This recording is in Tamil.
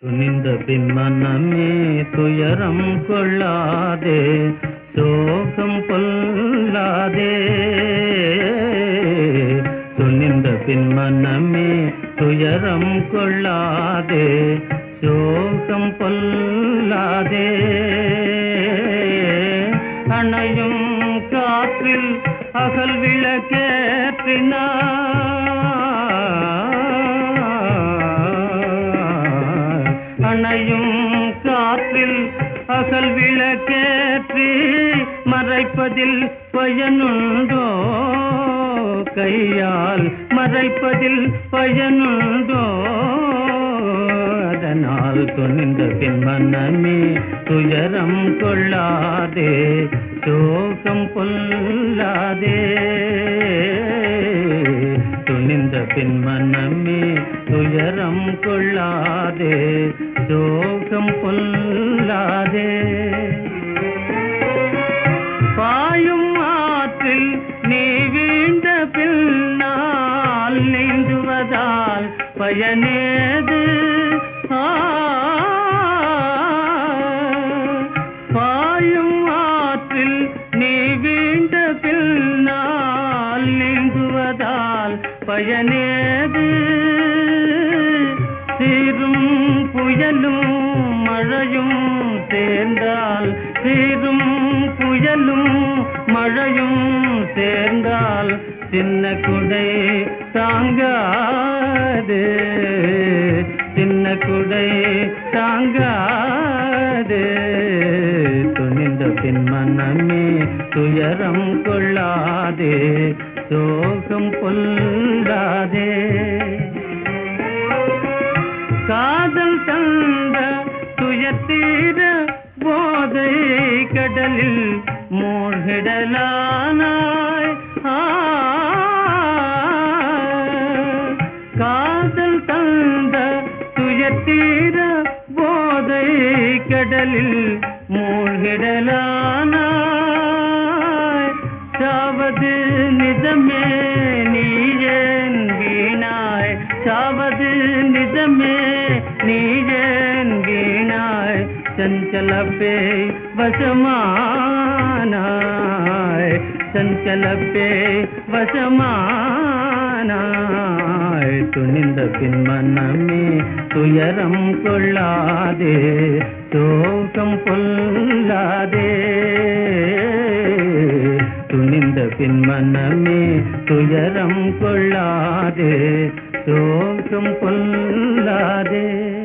துணிந்த பின் மனமே துயரம் கொள்ளாதே சோகம் கொள்ளாதே துணிந்த பின் மனமே துயரம் கொள்ளாதே சோகம் கொள்ளாதே அணையும் காற்றில் அகல் விளக்கேற்றினார் அணையும் காற்றில் அகல் விளக்கேற்றி மறைப்பதில் பயனுண்டோ கையால் மறைப்பதில் பயனுண்டோ அதனால் துணிந்த பின் மனமே துயரம் கொள்ளாதே சோகம் கொள்ளாதே துணிந்த பின் மனமே துயரம் கொள்ளாதே சோகம் கொள்ளாதே பாயும் ஆற்றில் நீ வீழ்ந்த பின்னால் நீந்துவதால் பயனேது ஆ, பாயும் ஆற்றில் நீ வீழ்ந்த பின்னால் நீந்துவதால் பயனேது சீரும் புயலும் மழையும் சேர்ந்தால் சீரும் புயலும் மழையும் சேர்ந்தால் சின்ன குடை தாங்காது சின்ன குடை தாங்காது துணிந்த பின் மனமே துயரம் கொள்ளாதே சோகம் கொள்ளாதே காதல் தந்த துயத்தீர போதை கடலில் மூழ்கிடலானாய் ஆ, காதல் தந்த துயத்தீர போதை கடலில் மூழ்கிடலானாய் சாவது நிஜமே நீ ஏன் வீணாய் சாவது நிஜமே நீ ஏன் வீணாய் சஞ்சல பேய் வசமானாய் சஞ்சல பேய் வசமானாய் துணிந்த பின் மனமே துயரம் கொள்ளாதே சோகம் கொள்ளாதே துணிந்த பின் மனமே துயரம் கொள்ளாதே சோகம் கொள்ளாதே